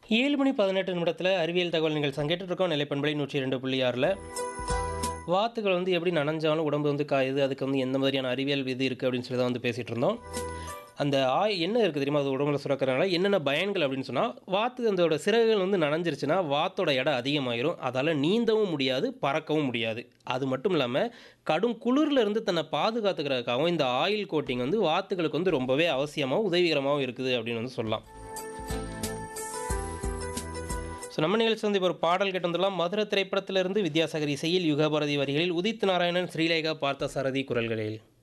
ஏழு மணி பதினெட்டு நிமிடத்தில் அறிவியல் தகவல் நீங்கள் சங்கேட்டு இருக்கோம் நிலைப்பண்பலை நூற்றி ரெண்டு புள்ளி ஆறில் வாத்துகள் வந்து எப்படி நனைஞ்சாலும் உடம்பு வந்து காயுது அதுக்கு வந்து எந்த மாதிரியான அறிவியல் இது இருக்குது அப்படின்னு சொல்லி தான் வந்து பேசிகிட்டு இருந்தோம் அந்த ஆய் என்ன இருக்குது தெரியுமா அது உடம்புல சுரக்கிறனால என்னென்ன பயன்கள் அப்படின்னு சொன்னால் வாத்து அதோட சிறகுகள் வந்து நனைஞ்சிருச்சுன்னா வாத்தோட எடை அதிகமாயிரும் அதால் நீந்தவும் முடியாது பறக்கவும் முடியாது அது மட்டும் இல்லாமல் கடும் குளிர்ல இருந்து தன்னை பாதுகாத்துக்கிறதுக்காகவும் இந்த ஆயில் கோட்டிங் வந்து வாத்துகளுக்கு வந்து ரொம்பவே அவசியமாகவும் உதவிகரமாகவும் இருக்குது அப்படின்னு வந்து சொல்லலாம் ஸோ நம்ம நிகழ்ச்சி வந்து இப்போ ஒரு பாடல் கேட்டு வந்துடலாம் மதுரை திரைப்படத்திலிருந்து வித்யாசாகர் இசையில் யுகபாரதி வரிகளில் உதித் நாராயணன் ஸ்ரீலேகா பார்த்த சாரதி குரல்களில்